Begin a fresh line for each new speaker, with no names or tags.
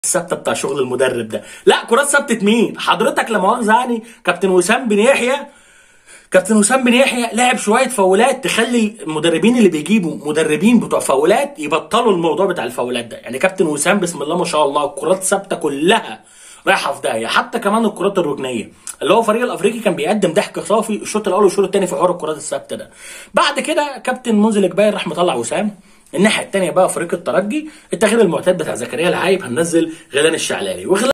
الثابته بتاع شغل المدرب ده لا كرات ثابته مين حضرتك لا مؤاخذه يعني كابتن وسام بن يحيى كابتن وسام بن يحيى لعب شويه فاولات تخلي المدربين اللي بيجيبوا مدربين بتوع فاولات يبطلوا الموضوع بتاع الفاولات ده يعني كابتن وسام بسم الله ما شاء الله الكرات ثابته كلها رايحه في داهيه حتى كمان الكرات الركنيه اللي هو فريق الافريقي كان بيقدم ضحك صافي الشوط الاول والشوط الثاني في حوار الكرات الثابته ده بعد كده كابتن منزل جباير راح مطلع وسام الناحيه الثانيه بقى فريق الترجي التغيير المعتاد بتاع زكريا العايب هننزل غيلان الشعلالي وغيلان